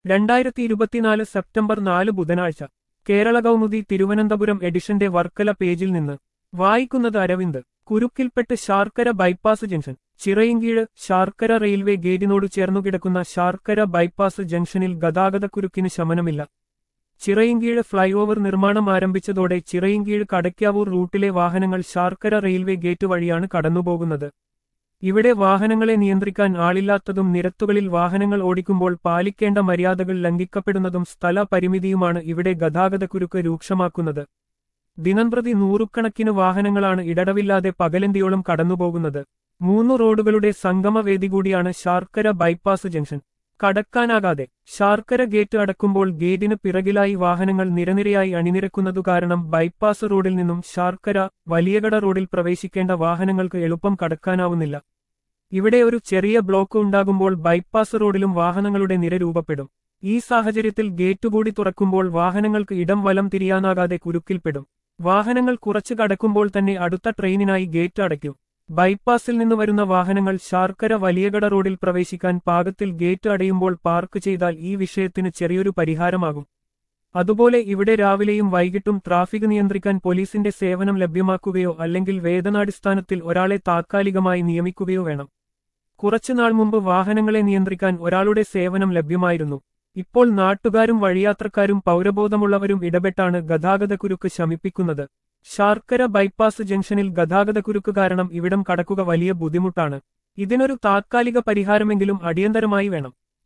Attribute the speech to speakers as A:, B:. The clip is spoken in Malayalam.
A: രണ്ടായിരത്തി ഇരുപത്തിനാല് സെപ്റ്റംബർ നാല് ബുധനാഴ്ച കേരള കൗമുദി തിരുവനന്തപുരം എഡിഷന്റെ വർക്കല പേജിൽ നിന്ന് വായിക്കുന്നത് അരവിന്ദ് കുരുക്കിൽപ്പെട്ട് Sarkara bypass junction Chirayinkeezhu Sarkara railway ഗേറ്റിനോട് ചേർന്നുകിടക്കുന്ന ശാർക്കര ബൈപ്പാസ് ജംഗ്ഷനിൽ ഗതാഗതക്കുരുക്കിന് ശമനമില്ല ചിറയിൻകീഴ് ഫ്ലൈഓവർ നിർമ്മാണം ആരംഭിച്ചതോടെ ചിറയിൻകീഴ് കടയ്ക്കാവൂർ റൂട്ടിലെ വാഹനങ്ങൾ ശാർക്കര റെയിൽവേ ഗേറ്റ് വഴിയാണ് കടന്നുപോകുന്നത് ഇവിടെ വാഹനങ്ങളെ നിയന്ത്രിക്കാൻ ആളില്ലാത്തതും നിരത്തുകളിൽ വാഹനങ്ങൾ ഓടിക്കുമ്പോൾ പാലിക്കേണ്ട മര്യാദകൾ ലംഘിക്കപ്പെടുന്നതും സ്ഥല പരിമിതിയുമാണ് ഇവിടെ ഗതാഗതക്കുരുക്ക് രൂക്ഷമാക്കുന്നത് ദിനംപ്രതി നൂറുകണക്കിന് വാഹനങ്ങളാണ് ഇടടവില്ലാതെ പകലന്തിയോളം കടന്നുപോകുന്നത് മൂന്നു റോഡുകളുടെ സംഗമവേദി കൂടിയാണ് ശാർക്കര ബൈപ്പാസ് ജംഗ്ഷൻ കടക്കാനാകാതെ ശാർക്കര ഗേറ്റ് അടക്കുമ്പോൾ ഗേറ്റിന് പിറകിലായി വാഹനങ്ങൾ നിരനിരയായി അണിനിരക്കുന്നതു കാരണം ബൈപ്പാസ് റോഡിൽ നിന്നും ശാർക്കര വലിയകട റോഡിൽ പ്രവേശിക്കേണ്ട വാഹനങ്ങൾക്ക് എളുപ്പം കടക്കാനാവുന്നില്ല ഇവിടെ ഒരു ചെറിയ ബ്ലോക്ക് ഉണ്ടാകുമ്പോൾ ബൈപ്പാസ് റോഡിലും വാഹനങ്ങളുടെ നിര രൂപപ്പെടും ഈ സാഹചര്യത്തിൽ ഗേറ്റ് കൂടി തുറക്കുമ്പോൾ വാഹനങ്ങൾക്ക് ഇടം വലം തിരിയാനാകാതെ കുരുക്കിൽപ്പെടും വാഹനങ്ങൾ കുറച്ച് കടക്കുമ്പോൾ തന്നെ അടുത്ത ട്രെയിനിനായി ഗേറ്റ് അടയ്ക്കും ബൈപ്പാസിൽ നിന്ന് വരുന്ന വാഹനങ്ങൾ ശാർക്കര വലിയകട റോഡിൽ പ്രവേശിക്കാൻ പാകത്തിൽ ഗേറ്റ് അടയുമ്പോൾ പാർക്ക് ചെയ്താൽ ഈ വിഷയത്തിന് ചെറിയൊരു പരിഹാരമാകും അതുപോലെ ഇവിടെ രാവിലെയും വൈകിട്ടും ട്രാഫിക് നിയന്ത്രിക്കാൻ പോലീസിന്റെ സേവനം ലഭ്യമാക്കുകയോ അല്ലെങ്കിൽ വേതനാടിസ്ഥാനത്തിൽ ഒരാളെ താത്കാലികമായി നിയമിക്കുകയോ വേണം കുറച്ചുനാൾ മുമ്പ് വാഹനങ്ങളെ നിയന്ത്രിക്കാൻ ഒരാളുടെ സേവനം ലഭ്യമായിരുന്നു ഇപ്പോൾ നാട്ടുകാരും വഴിയാത്രക്കാരും പൗരബോധമുള്ളവരും ഇടപെട്ടാണ് ഗതാഗതക്കുരുക്ക് ശമിപ്പിക്കുന്നത് ശാർക്കര ബൈപ്പാസ് ജംഗ്ഷനിൽ ഗതാഗതക്കുരുക്ക് കാരണം ഇവിടം കടക്കുക വലിയ ബുദ്ധിമുട്ടാണ് ഇതിനൊരു താത്കാലിക പരിഹാരമെങ്കിലും അടിയന്തരമായി വേണം